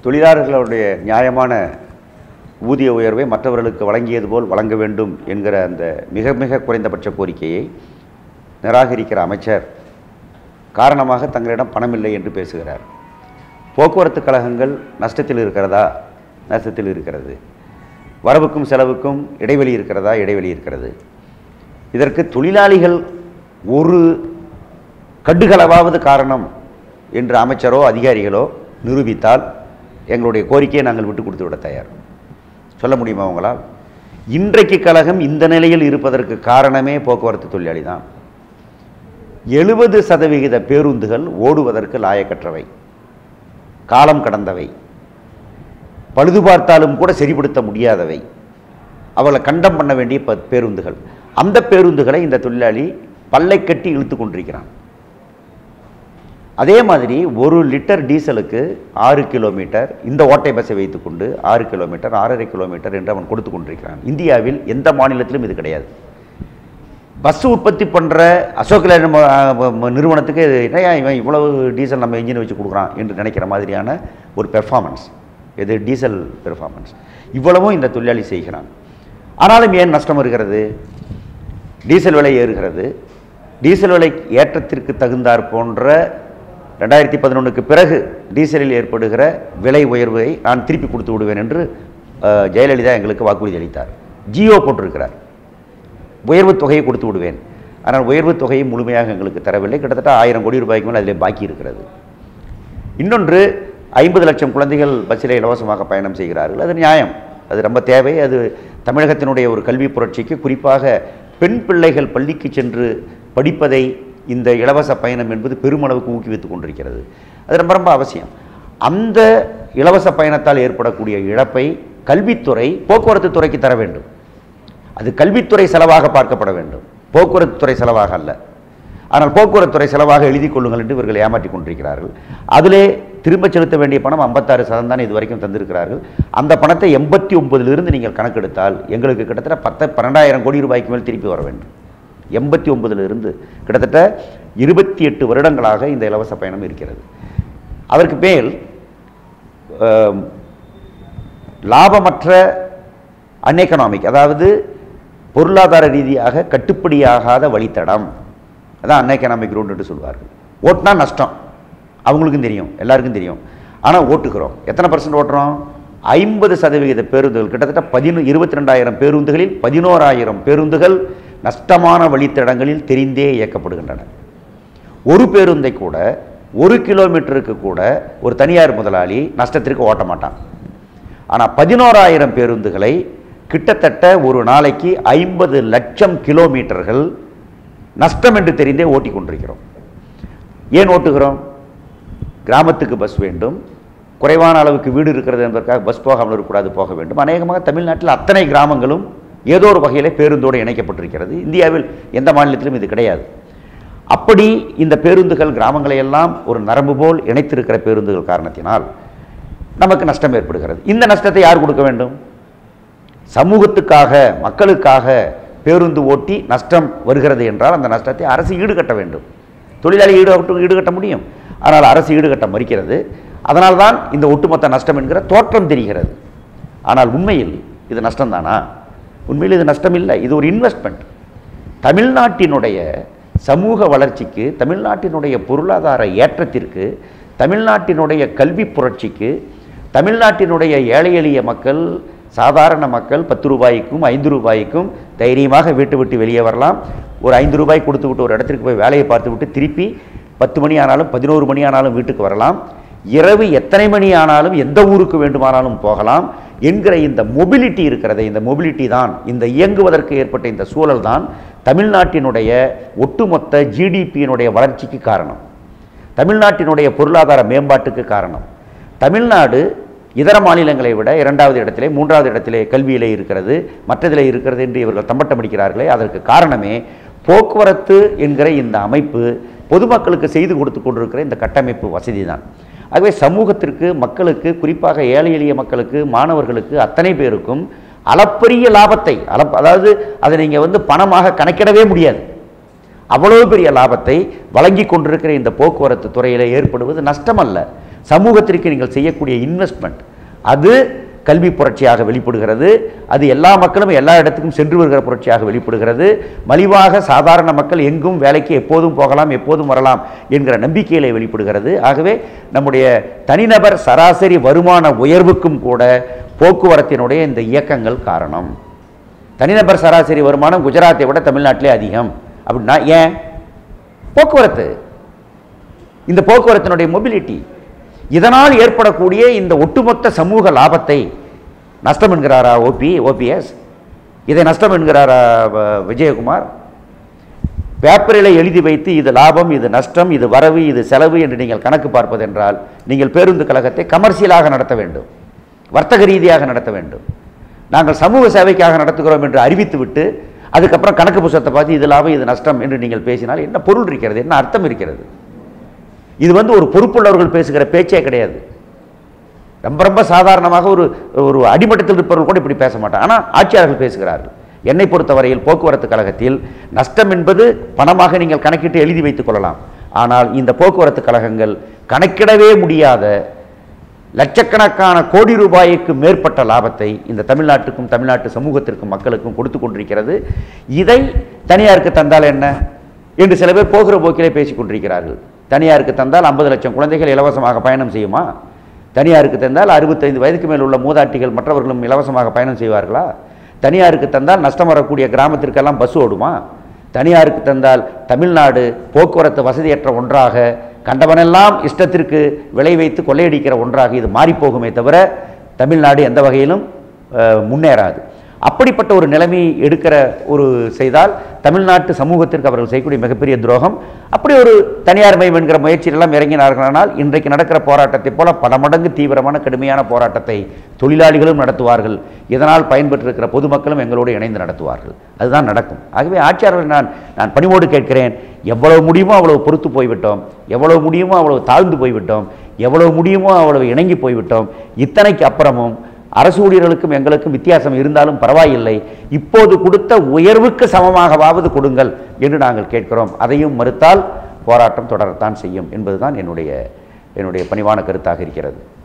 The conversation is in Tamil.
தொழிலாளர்களுடைய நியாயமான ஊதிய உயர்வை மற்றவர்களுக்கு வழங்கியது போல் வழங்க வேண்டும் என்கிற அந்த மிக மிக குறைந்தபட்ச கோரிக்கையை நிராகரிக்கிற அமைச்சர் காரணமாக தங்களிடம் பணமில்லை என்று பேசுகிறார் போக்குவரத்து கழகங்கள் நஷ்டத்தில் இருக்கிறதா நஷ்டத்தில் இருக்கிறது வரவுக்கும் செலவுக்கும் இடைவெளி இருக்கிறதா இடைவெளி இருக்கிறது இதற்கு தொழிலாளிகள் ஒரு கடுகளவாவது காரணம் என்று அமைச்சரோ அதிகாரிகளோ நிரூபித்தால் எங்களுடைய கோரிக்கையை நாங்கள் விட்டு கொடுத்து விட தயார் சொல்ல முடியுமா உங்களால் இன்றைக்கு கழகம் இந்த நிலையில் இருப்பதற்கு காரணமே போக்குவரத்து தொழிலாளி தான் எழுபது சதவிகித பேருந்துகள் ஓடுவதற்கு லாயக்கற்றவை காலம் கடந்தவை பழுது பார்த்தாலும் கூட சரிப்படுத்த முடியாதவை அவளை கண்டம் பண்ண வேண்டிய ப பேருந்துகள் அந்த பேருந்துகளை இந்த தொழிலாளி பல்லை கட்டி இழுத்து கொண்டிருக்கிறான் அதே மாதிரி ஒரு லிட்டர் டீசலுக்கு ஆறு கிலோமீட்டர் இந்த ஓட்டை பஸ்ஸை வைத்துக்கொண்டு ஆறு கிலோமீட்டர் ஆறரை கிலோமீட்டர் என்று அவன் கொடுத்து கொண்டிருக்கிறான் இந்தியாவில் எந்த மாநிலத்திலும் இது கிடையாது பஸ் உற்பத்தி பண்ணுற அசோக் லேலண்ட் ம- ம- நிறுவனத்துக்கு என்னையா இவன் இவ்வளவு டீசல் நம்ம இன்ஜின் வச்சு கொடுக்குறான் என்று நினைக்கிற மாதிரியான ஒரு பெர்ஃபார்மன்ஸ் இது டீசல் பெர்ஃபார்மன்ஸ் இவ்வளவும் இந்த தொழிலாளி செய்கிறான் ஆனாலும் ஏன் நஷ்டம் வருகிறது டீசல் விலை ஏறுகிறது டீசல் விலை ஏற்றத்திற்கு தகுந்தாற் போன்ற ரெண்டாயிரத்தி பதினொன்றுக்கு பிறகு டீசலில் ஏற்படுகிற விலை உயர்வை நான் திருப்பி கொடுத்து விடுவேன் என்று அஹ், ஜெயலலிதா எங்களுக்கு வாக்குறுதி அளித்தார் ஜியோ போட்டிருக்கிறார் உயர்வு தொகையை கொடுத்து விடுவேன் ஆனால் உயர்வு தொகையை முழுமையாக எங்களுக்கு தரவில்லை கிட்டத்தட்ட ஆயிரம் கோடி ரூபாய்க்கு மேல் அதில் பாக்கி இருக்கிறது இன்னொன்று ஐம்பது லட்சம் குழந்தைகள் பஸ்ஸில் இலவசமாக பயணம் செய்கிறார்கள் அது நியாயம் அது ரொம்ப தேவை அது தமிழகத்தினுடைய ஒரு கல்வி புரட்சிக்கு குறிப்பாக பெண் பிள்ளைகள் பள்ளிக்கு சென்று படிப்பதை இந்த இலவச பயணம் என்பது பெருமளவுக்கு ஊக்குவித்துக் கொண்டிருக்கிறது அது ரொம்ப ரொம்ப அவசியம் அந்த இலவச பயணத்தால் ஏற்படக்கூடிய இழப்பை கல்வித்துறை போக்குவரத்து துறைக்கு தர வேண்டும் அது கல்வித்துறை செலவாக பார்க்கப்பட வேண்டும் போக்குவரத்து துறை செலவாக அல்ல ஆனால் போக்குவரத்து துறை செலவாக எழுதி கொள்ளுங்கள் என்று இவர்கள் ஏமாற்றிக் கொண்டிருக்கிறார்கள் அதிலே திரும்ப செலுத்த வேண்டிய பணம் ஐம்பத்தாறு சதம் தான் இது வரைக்கும் தந்திருக்கிறார்கள் அந்த பணத்தை எண்பத்தி ஒன்பதிலிருந்து நீங்கள் கணக்கெடுத்தால் எங்களுக்கு கிட்டத்தட்ட பத்து பன்னெண்டாயிரம் கோடி ரூபாய்க்கு மேல் திருப்பி வர வேண்டும் எண்பத்தி ஒன்பதிலிருந்து கிட்டத்தட்ட இருபத்தி எட்டு வருடங்களாக இந்த இலவச பயணம் இருக்கிறது அதற்கு மேல் ஆம், லாபமற்ற அன்எக்கனாமிக் அதாவது பொருளாதார ரீதியாக கட்டுப்படியாகாத வழித்தடம் அதான் அன்எக்கனாமிக் ரூட் என்று சொல்வார்கள் ஓட்டுனா நஷ்டம் அவங்களுக்கும் தெரியும் எல்லாருக்கும் தெரியும் ஆனால் ஓட்டுகிறோம் எத்தனை பர்சன்ட் ஓட்டுறோம் ஐம்பது சதவிகித பேருந்துகள் கிட்டத்தட்ட பதினொ இருபத்தி ரெண்டாயிரம் பேருந்துகளில் பதினோராயிரம் பேருந்துகள் நஷ்டமான வழித்தடங்களில் தெரிந்தே இயக்கப்படுகின்றன ஒரு பேருந்தை கூட ஒரு கிலோமீட்டருக்கு கூட ஒரு தனியார் முதலாளி நஷ்டத்திற்கு ஓட்ட மாட்டான் ஆனால் பதினோராயிரம் பேருந்துகளை கிட்டத்தட்ட ஒரு நாளைக்கு ஐம்பது லட்சம் கிலோமீட்டர்கள் நஷ்டம் என்று தெரிந்தே ஓட்டிக் கொண்டிருக்கிறோம் ஏன் ஓட்டுகிறோம் கிராமத்துக்கு பஸ் வேண்டும் குறைவான அளவுக்கு வீடு இருக்கிறது என்பதற்காக பஸ் போகாமல் இருக்கக்கூடாது போக வேண்டும் அநேகமாக தமிழ்நாட்டில் அத்தனை கிராமங்களும் ஏதோ ஒரு வகையில் பேருந்தோடு இணைக்கப்பட்டிருக்கிறது இந்தியாவில் எந்த மாநிலத்திலும் இது கிடையாது அப்படி இந்த பேருந்துகள் கிராமங்களை எல்லாம் ஒரு நரம்பு போல் இணைத்திருக்கிற பேருந்துகள் காரணத்தினால் நமக்கு நஷ்டம் ஏற்படுகிறது இந்த நஷ்டத்தை யார் கொடுக்க வேண்டும் சமூகத்துக்காக மக்களுக்காக பேருந்து ஓட்டி நஷ்டம் வருகிறது என்றால் அந்த நஷ்டத்தை அரசு ஈடுகட்ட வேண்டும் தொழிலாளி ஈடுகட்ட ஈடுகட்ட முடியும் ஆனால் அரசு ஈடுகட்ட மறுக்கிறது அதனால்தான் இந்த ஒட்டுமொத்த நஷ்டம் என்கிற தோற்றம் தெரிகிறது ஆனால் உண்மையில் இது நஷ்டம்தானா உண்மையில் இது நஷ்டம் இல்லை இது ஒரு இன்வெஸ்ட்மெண்ட் தமிழ்நாட்டினுடைய சமூக வளர்ச்சிக்கு தமிழ்நாட்டினுடைய பொருளாதார ஏற்றத்திற்கு தமிழ்நாட்டினுடைய கல்வி புரட்சிக்கு தமிழ்நாட்டினுடைய ஏழை எளிய மக்கள் சாதாரண மக்கள் பத்து ரூபாய்க்கும் ஐந்து ரூபாய்க்கும் தைரியமாக வீட்டை விட்டு வெளியே வரலாம் ஒரு ஐந்து ரூபாய் கொடுத்து விட்டு ஒரு இடத்திற்கு போய் வேலையை பார்த்து விட்டு திருப்பி பத்து மணி ஆனாலும் பதினோரு மணி ஆனாலும் வீட்டுக்கு வரலாம் இரவு எத்தனை மணி ஆனாலும் எந்த ஊருக்கு வேண்டுமானாலும் போகலாம் என்கிற இந்த மொபிலிட்டி இருக்கிறதே இந்த மொபிலிட்டி தான் இந்த இயங்குவதற்கு ஏற்பட்ட இந்த சூழல் தான் தமிழ்நாட்டினுடைய ஒட்டுமொத்த ஜிடிபியினுடைய வளர்ச்சிக்கு காரணம் தமிழ்நாட்டினுடைய பொருளாதார மேம்பாட்டுக்கு காரணம் தமிழ்நாடு இதர மாநிலங்களை விட இரண்டாவது இடத்திலே மூன்றாவது இடத்திலே கல்வியிலே இருக்கிறது மற்றதிலே இருக்கிறது என்று இவர்கள் தம்பட்டம் அடிக்கிறார்களே அதற்கு காரணமே போக்குவரத்து என்கிற இந்த அமைப்பு பொதுமக்களுக்கு செய்து கொடுத்து கொண்டிருக்கிற இந்த கட்டமைப்பு வசதி தான் ஆகவே சமூகத்திற்கு மக்களுக்கு குறிப்பாக ஏழை எளிய மக்களுக்கு மாணவர்களுக்கு அத்தனை பேருக்கும் அளப்பரிய லாபத்தை அளப் அதாவது அதை நீங்கள் வந்து பணமாக கணக்கிடவே முடியாது அவ்வளவு பெரிய லாபத்தை வழங்கி கொண்டிருக்கிற இந்த போக்குவரத்து துறையில் ஏற்படுவது நஷ்டம் அல்ல சமூகத்திற்கு நீங்கள் செய்யக்கூடிய இன்வெஸ்ட்மெண்ட் அது கல்வி புரட்சியாக வெளிப்படுகிறது அது எல்லா மக்களும் எல்லா இடத்துக்கும் சென்று வருகிற புரட்சியாக வெளிப்படுகிறது மலிவாக சாதாரண மக்கள் எங்கும் வேலைக்கு எப்போதும் போகலாம் எப்போதும் வரலாம் என்கிற நம்பிக்கையிலே வெளிப்படுகிறது ஆகவே நம்முடைய தனிநபர் சராசரி வருமான உயர்வுக்கும் கூட போக்குவரத்தினுடைய இந்த இயக்கங்கள் காரணம் தனிநபர் சராசரி வருமானம் குஜராத்தை விட தமிழ்நாட்டிலே அதிகம் அப்படின்னா ஏன் போக்குவரத்து இந்த போக்குவரத்தினுடைய மொபிலிட்டி இதனால் ஏற்படக்கூடிய இந்த ஒட்டுமொத்த சமூக லாபத்தை நஷ்டம் என்கிறாரா ஓபி ஓபிஎஸ் இதை நஷ்டம் என்கிறாரா வ- விஜயகுமார் பேப்பரில் எழுதி வைத்து இது லாபம் இது நஷ்டம் இது வரவு இது செலவு என்று நீங்கள் கணக்கு பார்ப்பதென்றால் நீங்கள் பேருந்து கழகத்தை கமர்ஷியலாக நடத்த வேண்டும் வர்த்தக ரீதியாக நடத்த வேண்டும் நாங்கள் சமூக சேவைக்காக நடத்துகிறோம் என்று அறிவித்துவிட்டு அதுக்கப்புறம் கணக்கு புத்தகத்தை பார்த்து இது லாபம் இது நஷ்டம் என்று நீங்கள் பேசினால் என்ன பொருள் இருக்கிறது என்ன அர்த்தம் இருக்கிறது இது வந்து ஒரு பொறுப்புள்ளவர்கள் பேசுகிற பேச்சே கிடையாது ரொம்ப ரொம்ப சாதாரணமாக ஒரு ஒரு அடிமட்டத்தில் இருப்பவர்கள் கூட இப்படி பேச மாட்டாங்க ஆனால் ஆட்சியாளர்கள் பேசுகிறார்கள் என்னை பொறுத்தவரையில் போக்குவரத்து கழகத்தில் நஷ்டம் என்பது பணமாக நீங்கள் கணக்கிட்டு எழுதி வைத்துக் கொள்ளலாம் ஆனால் இந்த போக்குவரத்து கழகங்கள் கணக்கிடவே முடியாத லட்சக்கணக்கான கோடி ரூபாய்க்கு மேற்பட்ட லாபத்தை இந்த தமிழ்நாட்டுக்கும் தமிழ்நாட்டு சமூகத்திற்கும் மக்களுக்கும் கொடுத்து கொண்டிருக்கிறது இதை தனியாருக்கு தந்தால் என்ன என்று சில பேர் போகிற போக்கிலே பேசிக் கொண்டிருக்கிறார்கள் தனியாருக்கு தந்தால் ஐம்பது லட்சம் குழந்தைகள் இலவசமாக பயணம் செய்யுமா தனியாருக்கு தந்தால் அறுபத்தைந்து வயதுக்கு மேல் உள்ள மூதாட்டிகள் மற்றவர்களும் இலவசமாக பயணம் செய்வார்களா தனியாருக்கு தந்தால் நஷ்டம் வரக்கூடிய கிராமத்திற்கெல்லாம் பஸ் ஓடுமா தனியாருக்கு தந்தால் தமிழ்நாடு போக்குவரத்து வசதியற்ற ஒன்றாக கண்டவனெல்லாம் இஷ்டத்திற்கு விளை வைத்து கொள்ளையடிக்கிற ஒன்றாக இது மாறிப்போகுமே தவிர தமிழ்நாடு எந்த வகையிலும் அஹ், முன்னேறாது அப்படிப்பட்ட ஒரு நிலைமையை எடுக்கிற ஒரு செய்தால் தமிழ்நாட்டு சமூகத்திற்கு அவர்கள் செய்யக்கூடிய மிகப்பெரிய துரோகம் அப்படி ஒரு தனியார் மயம் என்கிற முயற்சியிலெல்லாம் இறங்கினார்களானால் இன்றைக்கு நடக்கிற போராட்டத்தைப் போல பல மடங்கு தீவிரமான கடுமையான போராட்டத்தை தொழிலாளிகளும் நடத்துவார்கள் இதனால் பயன்பெற்றிருக்கிற பொதுமக்களும் எங்களோடு இணைந்து நடத்துவார்கள் அதுதான் நடக்கும் ஆகவே ஆட்சியாளர்கள் நான் நான் பணிவோடு கேட்கிறேன் எவ்வளவு முடியுமோ அவ்வளவு பொறுத்து போய்விட்டோம் எவ்வளவு முடியுமோ அவ்வளவு தாழ்ந்து போய்விட்டோம் எவ்வளவு முடியுமோ அவ்வளவு இணங்கி போய்விட்டோம் இத்தனைக்கு அப்புறமும் அரசு ஊழியர்களுக்கும் எங்களுக்கும் வித்தியாசம் இருந்தாலும் பரவாயில்லை இப்போது கொடுத்த உயர்வுக்கு சமமாகவாவது கொடுங்கள் என்று நாங்கள் கேட்கிறோம் அதையும் மறுத்தால் போராட்டம் தொடரத்தான் செய்யும் என்பதுதான் என்னுடைய என்னுடைய பணிவான கருத்தாக இருக்கிறது